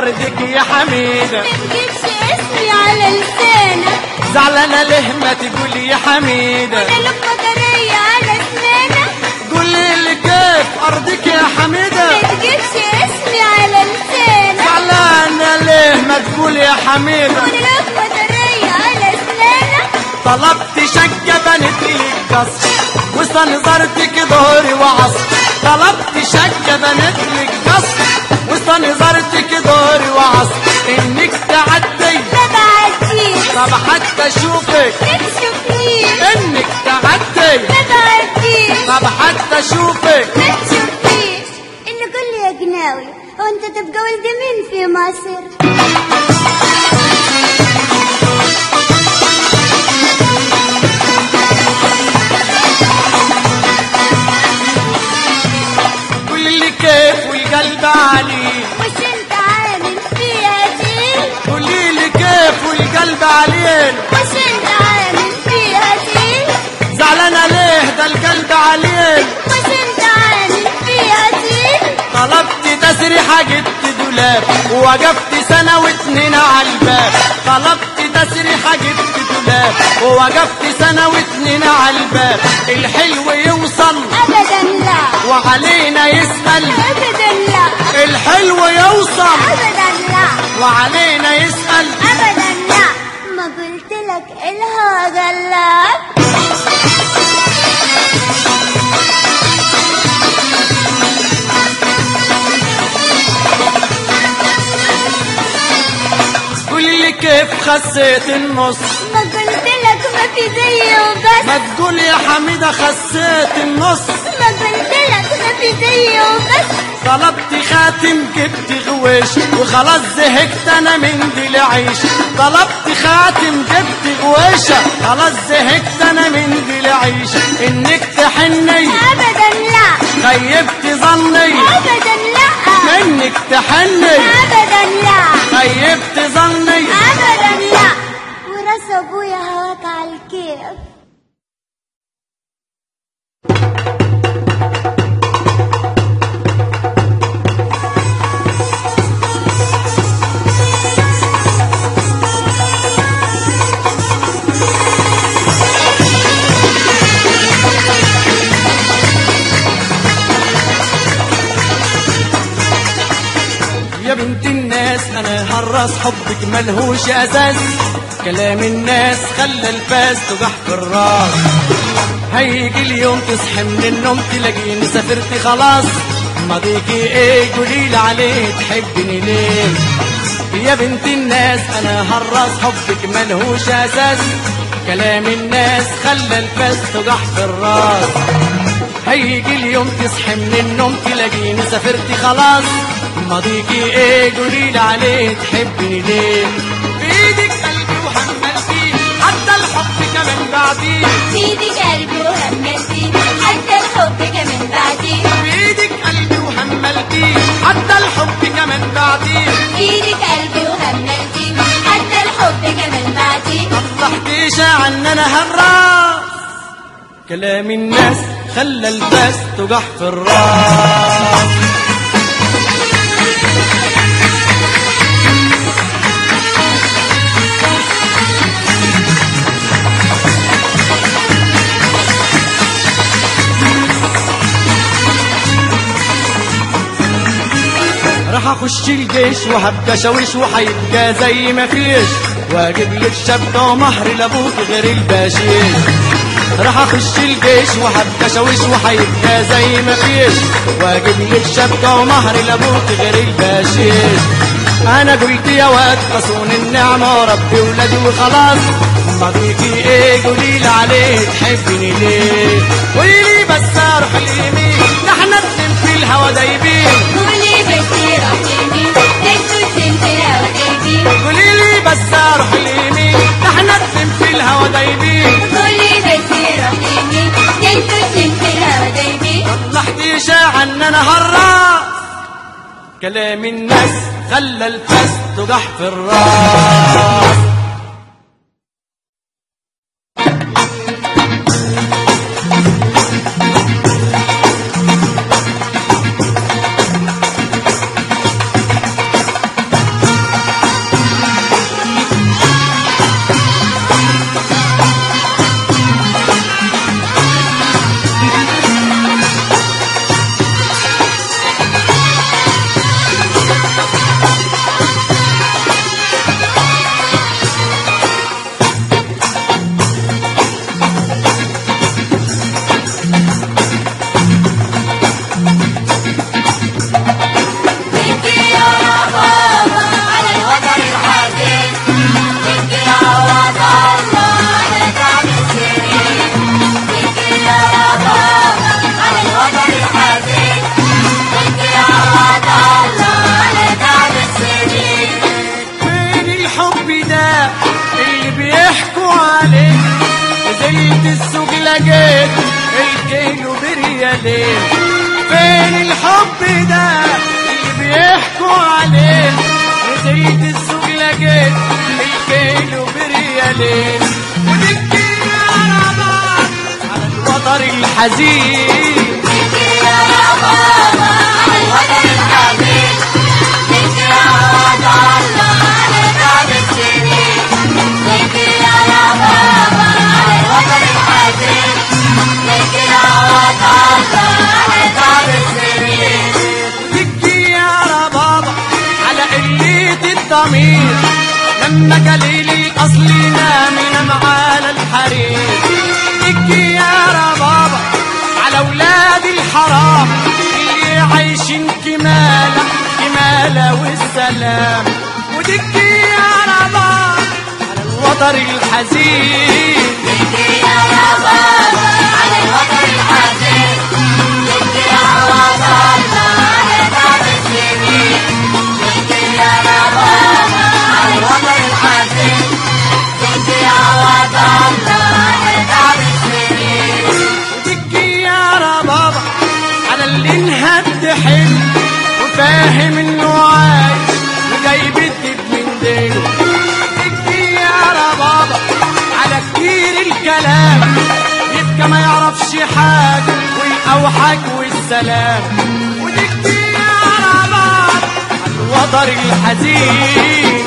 ارضك يا حميدة تجيبش اسمي على لسانك زعلانة ليه ما تقولي يا حميدة انا لك مطرية على اسنانك قولي لي كيف ارضك يا حميدة تجيبش اسمي على لسانك زعلانة ليه ما تقولي يا حميدة وانا لك مطرية على اسنانك طلبت شقة بنت لي قصر واستنظرتك ظهري وعصر طلبت شقة بنت لي قصر واستنظرتك ظهري وعصر انك تعدي ما بعديش طب حتى اشوفك تشوفنيش انك تعدي ما بعديش طب حتى اشوفك ما تشوفنيش اللي قول لي يا جناوي هو انت تبقى ولد مين في مصر قول لي كيف والقلب عليه مش انت عامل فيها دي قولي لي كيف والقلب عليه مش انت عامل فيها دي زعلانة ليه ده القلب عليه مش انت عامل فيها دي طلبت تسريحة جبت دولاب ووقفت سنة واتنين على الباب طلبت تسريحة جبت دولاب ووقفت سنة واتنين على الباب الحلو يوصل ابدا لا وعلينا يسأل ابدا لا الحلو يوصل ابدا لا وعلينا يسأل ابدا لا ما قلت لك الها غلاب قول لي كيف خسيت النص ما قلت لك ما في زي وبس ما تقول يا حميدة خسيت النص ما قلت لك ما في زي وبس طلبت خاتم جبت غويش وخلاص زهقت انا من دي العيش طلبت خاتم جبت غويشة خلاص زهقت انا من دي العيش انك تحني ابدا لا خيبت ظني ابدا لا انك تحني ابدا لا خيبت ظني ابدا لا وراس ابويا هواك على الكيف يا بنت الناس انا هرس حبك ملهوش اساس كلام الناس خلى الفاس تجح في الراس هيجي اليوم تصحي من النوم تلاقيني سافرت خلاص ماضيكي ايه قوليلي عليه تحبني ليه يا بنت الناس انا هرس حبك ملهوش اساس كلام الناس خلى الفاس تجح في الراس هيجي اليوم تصحي من النوم تلاقيني سافرتي خلاص ماضيكي ايه قوليلي عليه تحبني ليه بايدك قلبي وهملتي حتى الحب كمان بعدين سيدي قلبي وهمتي حتى الحب كمان بعدين بايدك قلبي وهملتي حتى الحب كمان بعدين ايدك قلبي وهمتي حتى الحب كمان بعدين صحتيش عن انا هالراس كلام الناس خلى الباس تجح في الراس راح اخش الجيش وهبقى شاويش وهيبقى زي ما فيش واجيب لك شبكه ومهر لابوك غير الباشيش راح اخش الجيش وهبقى شاويش وهيبقى زي ما فيش واجيب لك شبكه ومهر لابوك غير الباشيش انا قلت يا واد تصون النعمه وربي ولادي وخلاص ماضيكي ايه قولي لي عليه تحبني ليه قولي لي بس اروح اليمين ده احنا اتنين في الهوا دايبين قولي بس روح يمين انتوا اتنين في الهوا دايبين قولي لي بس اروح اليمين ده احنا اتنين في الهوا دايبين قولي بس روح يمين انتوا اتنين في الهوا دايبين طلعتي عن انا هالراس كلام الناس خلى الفاس تجح في الراس بريالين فين الحب ده اللي بيحكوا عليه نزلت السوق لقيت الكيلو بريالين ودكي يا رباب على الوتر الحزين تبكي يا ربابة على قلة الضمير لما قليل الأصل نام ينام على الحرير تبكي يا ربابة على أولاد الحرام اللي عايشين كمالة كمالة والسلام وتبكي يا ربابة على الوتر الحزين تبكي يا ربابة على اللي انهد حلم وفاهم انه عايش وجايب الدب من ديله تبكي يا ربابة على كتير الكلام يبقى ما يعرفش حاجة والأوحاج والسلام وتبكي يا ربابة على الوتر الحزين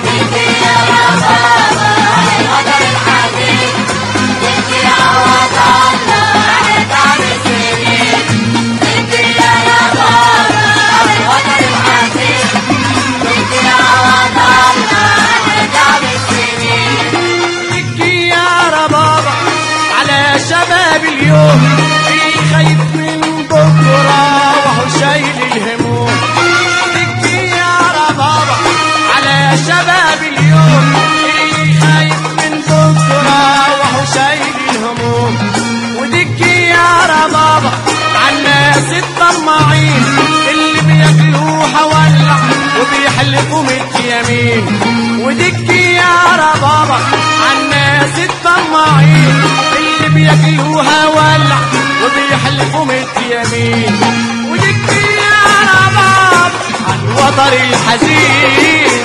تبكي يا ربابة على شباب اليوم اللي خايف من بكرة وهو شايل الهموم تبكي يا ربابة على شباب اليوم اللي خايف من بكرة وهو شايل الهموم وتبكي يا ربابة على الناس الطماعين اللي بياكلوها ولع وبيحلفوا ميت يمين ودكي يا ربابة عالناس الطماعين اللي بياكلوها ولع وبيحلفوا ميت يمين ودكي يا رباب عالوتر الحزين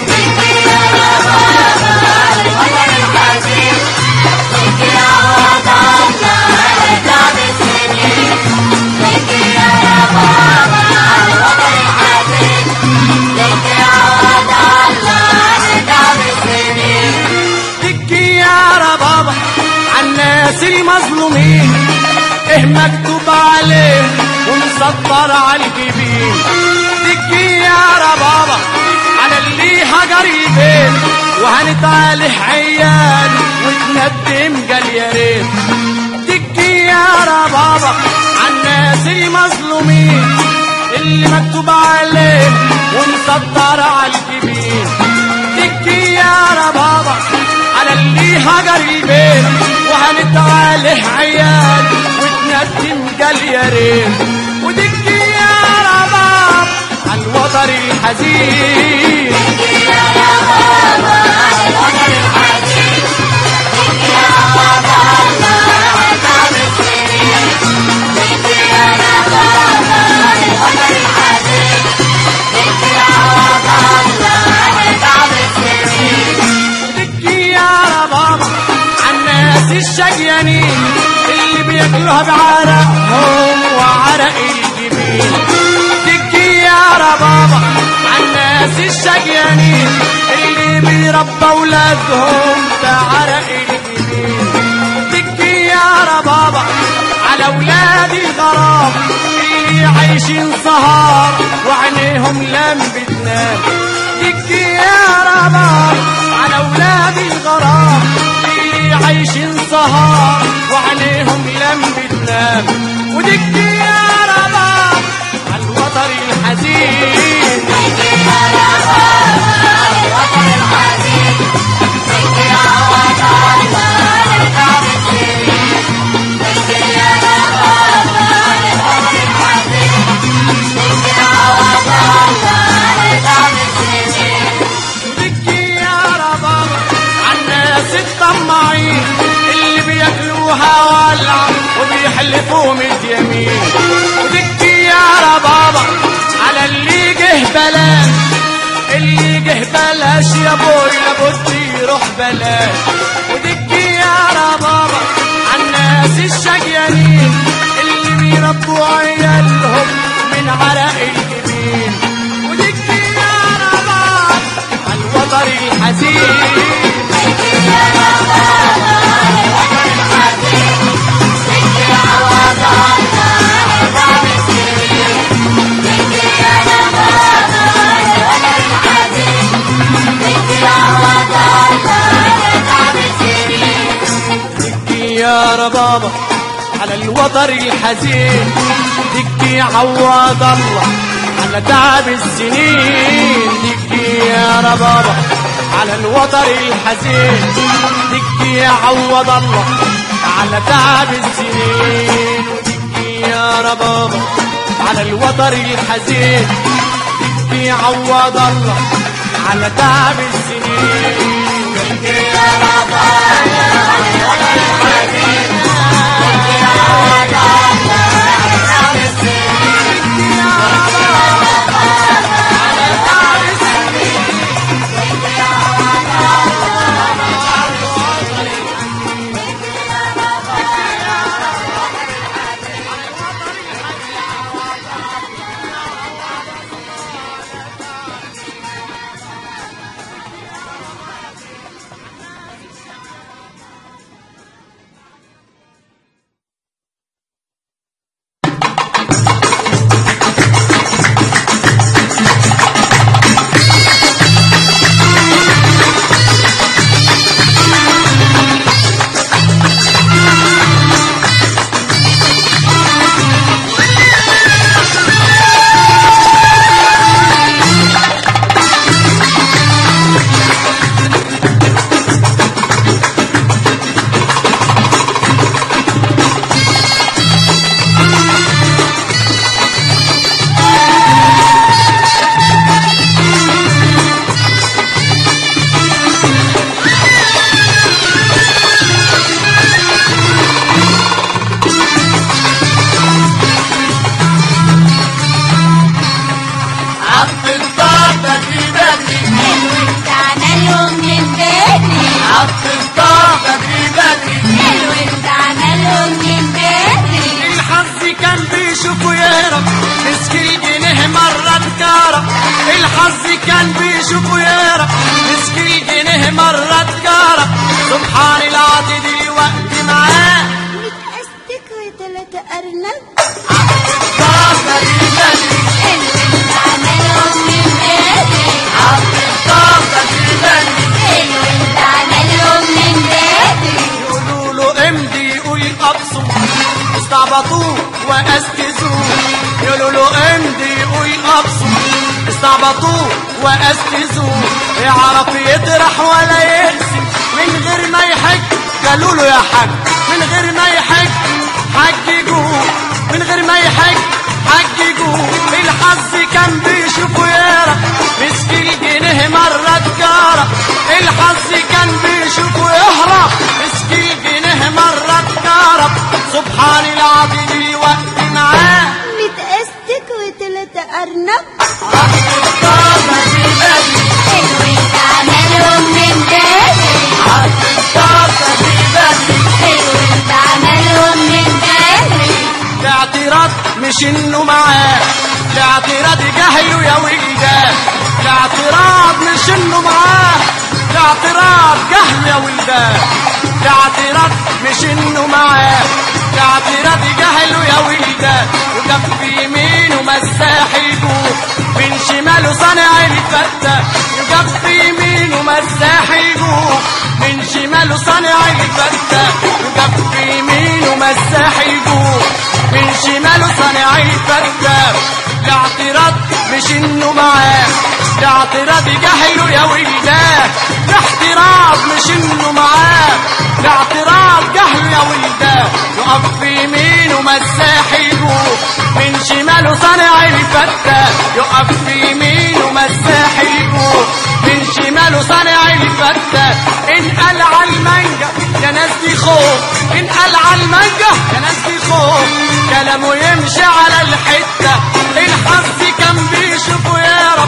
تبكي يا ربابة عالناس المظلومين ايه مكتوب عليه ومسطر على الجبين تبكي يا ربابة على اللي هجر البيت وهنتعالح عيال وتندم قال يا ريت تبكي يا ربابة عالناس المظلومين اللي مكتوب عليه ومسطر على الجبين تبكي يا ربابة على اللي هجر البيت وهنتعالح عيال وتندم قال يا ريت وتبكي يا رباب على الوتر الحزين تبكي يا ربابة عالناس الشقيانين اللي بياكلوها بعرقهم وعرق الجبين تبكي يا ربابة عالناس الشقيانين اللي بيربى اولادهم بعرق الجبين تبكي يا ربابة على اولاد الغرام اللي عايشين سهار وعينيهم لم بتنام تبكي يا رباب على اولاد الغرام اللي عايشين سهار وعليهم لم بتنام وتبكي يا رباب على الوتر الحزين تبكي يا ربابة عالناس الطماعين اللي بياكلوها ولع وبيحلفوا ميت يمين بلاش اللي جه بلاش يا بوي لابد يروح بلاش وديك يا ربابا عالناس الشقيانين اللي بيربوا عيالهم من عرق الجبين وديك يا ربابا عالوتر الحزين دكي يا ربابا على الوتر الحزين دكي عوض الله على تعب السنين دكي يا ربابا على الوتر الحزين دكي عوض الله على تعب السنين ودكي يا ربابا على الوتر الحزين دكي عوض الله على تعب السنين دكي يا ربابا عبد الطاقة في بدري حلو انت عملهم من بدري عبد الطاقة في بدري حلو انت عملهم من بدري الحظ كان بيشوفه يهرب مسك الجنيه مرة تكارة الحظ كان بيشوفه يهرب مسك الجنيه مرة تكارة سبحان العاطي دلوقتي معاه متأستك وتلاتة أرنب طاقة في بدري حلو انت عملهم من بدري طاقة في بدري حلو انت عملهم من بدري يقولوا له امضي يقول ابصوا استعبطوه واستزوه يقولوا له امضي يقول ابصوا استعبطوه واستزوه يعرف يطرح ولا يرسم من غير ما يحج قالوا له يا حاج من غير ما يحج حججوه من غير ما يحج حججوه الحظ كان بيشوفه يارا مسك الجنيه مرة تجارة الحظ كان بيشوفه يهرب مسك الجنيه مرة تجارة سبحان العظيم الوقت معاه متأستك وتلاتة أرنب الطاقة في بدري حلو انت عملهم من بدري الطاقة في بدري حلو انت عملهم من بدري الاعتراض مش انه معاه الاعتراض جهله يا ولدان الاعتراض مش انه معاه الاعتراض جهل يا ولدان الاعتراض مش انه معاه الاعتراض جهله يا ولدان وكف يمينه مساح الجوع من شماله صانع الفتة يكف يمينه مساح الجوع من شماله صانع الفتة يكف يمينه مساح الجوع من شماله صانع الفتة الاعتراض مش انه معاه الاعتراض جهله يا ولدان الاحتراض مش انه معاه الاعتراض جهل يا ولدان يقف في يمينه مساح الجوع من شماله صانع الفتة يقف في يمينه مساح الجوع من شماله صانع الفتة ان قال على المانجا يا ناس دي خوف ان قال على المانجا يا ناس دي خوف كلامه يمشي على الحتة الحظ كان بيشوفه يا رب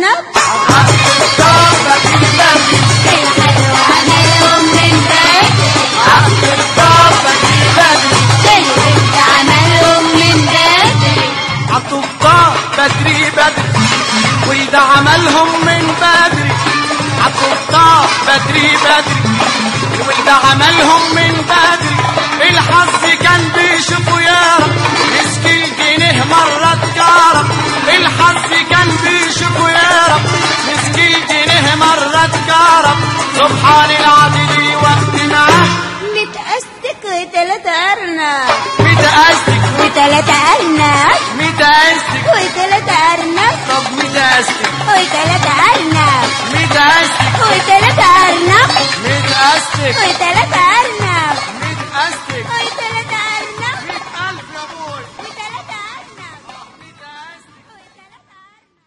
أرنب الطار بدري بدري الحلو عملهم من بدري الطار بدري بدري البنت عملهم من بدري عالطبطاب بدري بدري وده عملهم من بدري عالطبطاب بدري بدري وده عملهم من بدري الحظ كان بيشوفه يارا مسك الجنيه مرة تجارة الحظ كان بيشوفه يارا مسك الجنيه مرة تجارة سبحان العدل وقت معاه متأستك وتلاتة أرنب متأسك وتلاتة أرنب متأسك وتلاتة أرنب طب متأسك وتلاتة أرنب متأسك وتلاتة أرنب متأسك وتلاتة أرنب متأسك وتلاتة أرنب مئة ألف يا بوي وتلاتة أرنب متأسك وتلاتة أرنب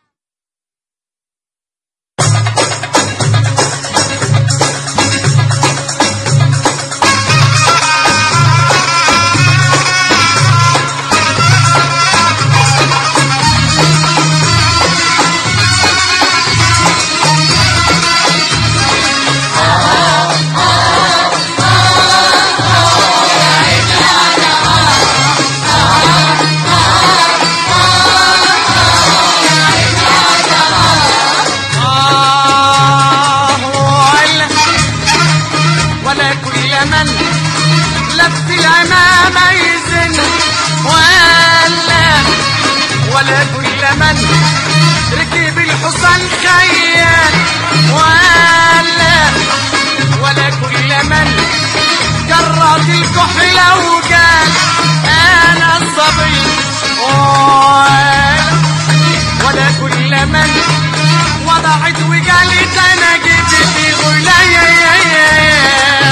آه ولا ولا كل من لف الأمام يزن ولا ولا كل من ركب الحصان خيال ولا ولا كل من جرد الكحل وقال أنا الصبي ولا ولا كل من وضعت وقالت انا جيت في غلايا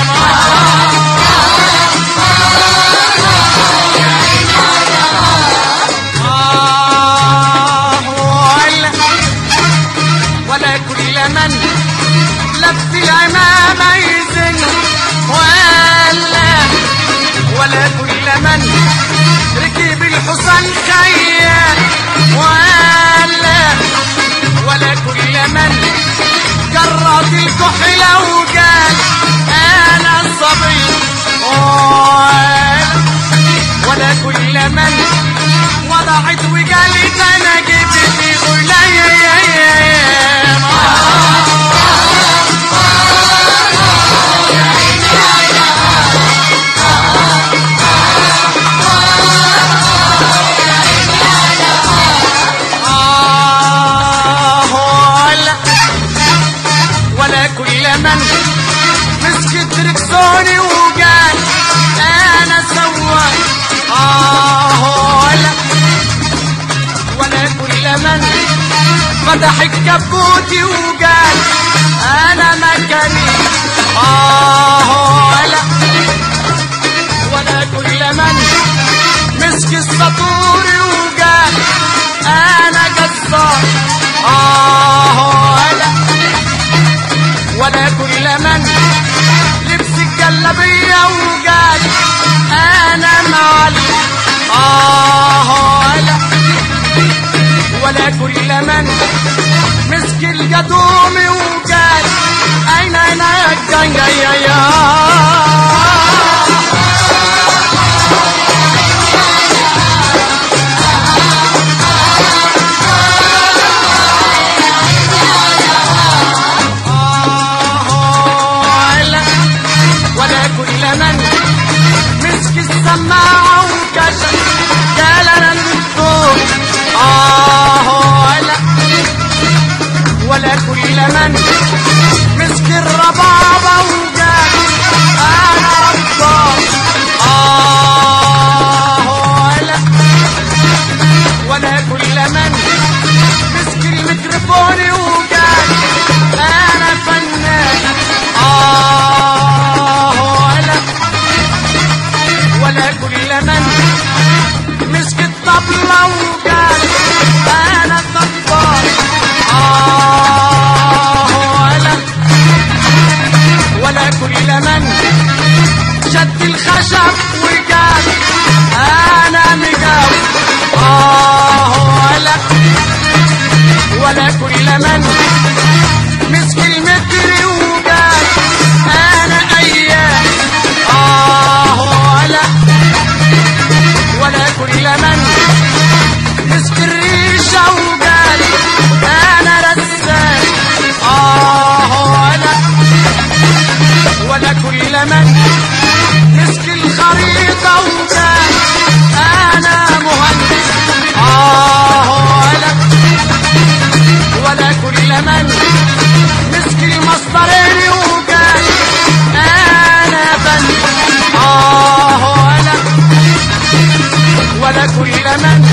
ولا ولا كل من لف الامام يزن ولا ولا كل من ركب الحصان خيال ولا ولا كل من جرد الكحل وقال انا الصبي ولا ولا كل من وضعت وقالت انا جيت في غلايا آه ولا ولا كل من مسك تركسوني وقال انا سواق آه ولا ولا كل من فتح الكبوت وقال انا مكاني آه ولا ولا كل من مسك السطور وقال انا جزار آه ولا ولا كل من لبس الجلابية وقال انا معلم آه ولا ولا كل من مسك القدوم وقال اين انا يا يا يا ولا ولا كل من مسك السماعة وكشف قال انا الدكتور اه ولا ولا كل من مسك الربابة وقال انا رباب اه ولا ولا كل من مسك الميكروفون وقال انا فنان اه ولا ولا كل من مسك الطبلة وقال انا طبال اه ولا ولا كل من من مسكي مصدرين وقال انا بن اه ولا ولا كل من